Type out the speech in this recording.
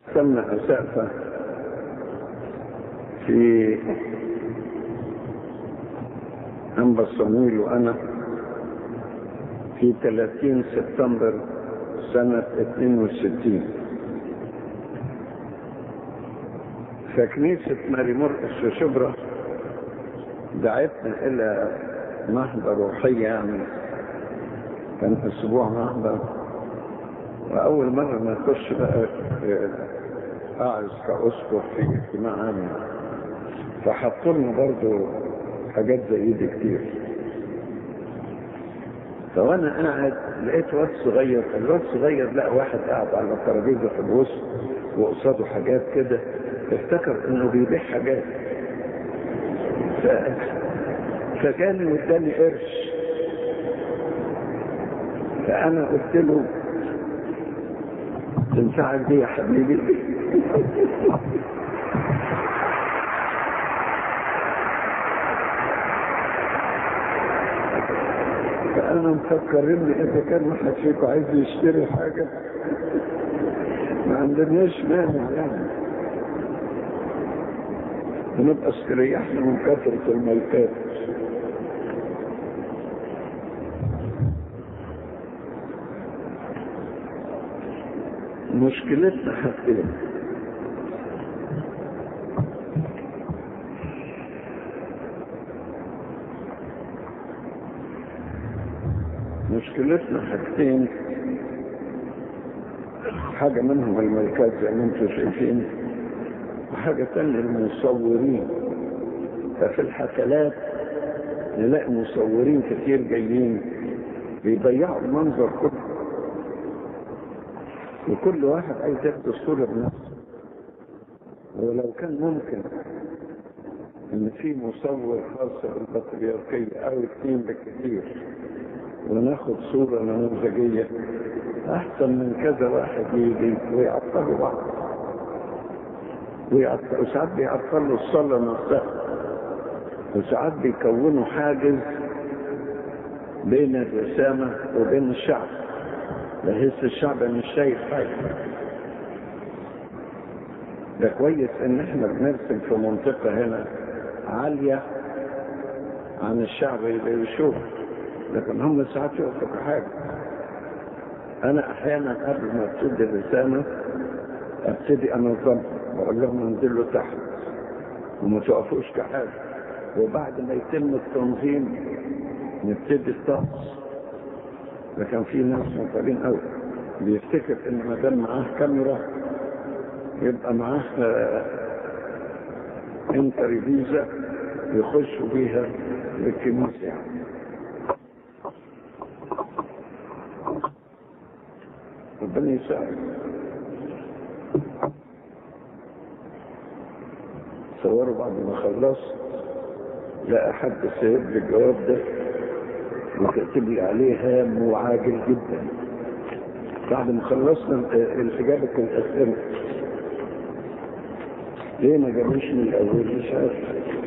سمع أسافة في أنبا صمويل وأنا في 30 سبتمبر سنة 62 فكنيسة ماري مرقس في شبرا دعتنا إلى نهضة روحية يعني كان أسبوع نهضة وأول مرة ما أخش بقى أعز كأسقف في اجتماع عام فحطوا لنا برضه حاجات زي دي كتير فوانا قاعد لقيت واد صغير الواد صغير لقى واحد قاعد على الترابيزه في الوسط وقصاده حاجات كده افتكر انه بيبيع حاجات ف... فجاني واداني قرش فانا قلت له تنفعك دي يا حبيبي فأنا مفكر إن إذا كان واحد فيكم عايز يشتري حاجة ما عندناش مانع يعني ونبقى استريحنا من كثرة الملكات مشكلتنا حاجتين مشكلتنا حاجتين حاجة منهم الملكات زي ما انتم شايفين وحاجة تانية المصورين ففي الحفلات نلاقي مصورين كتير جايين بيضيعوا المنظر كله وكل واحد عايز ياخد الصورة بنفسه ولو كان ممكن ان في مصور خاص بالبطريركية او اثنين بالكثير وناخد صورة نموذجية احسن من كذا واحد يجي ويعطلوا بعض ويعطلوا وساعات بيعطلوا الصلاة نفسها وساعات بيكونوا حاجز بين الرسامة وبين الشعب بحيث الشعب مش شايف حاجة ده كويس ان احنا بنرسم في منطقة هنا عالية عن الشعب اللي يشوف لكن هم ساعات يوقفوا حاجة انا احيانا قبل ما ابتدي الرسالة ابتدي انظمها واقول لهم انزلوا تحت وما توقفوش كحاجة وبعد ما يتم التنظيم نبتدي الطقس لكن في ناس مطالين قوي بيفتكر ان ما دام معاه كاميرا يبقى معاه انتري فيزا يخشوا بيها للكنيسه يعني ربنا يساعد صوروا بعد ما خلصت لقى حد سايب لي الجواب ده وكاتب لي عليه هام وعاجل جدا بعد ما خلصنا الاجابه كانت اسئله ليه ما جابوش من الاول مش عارف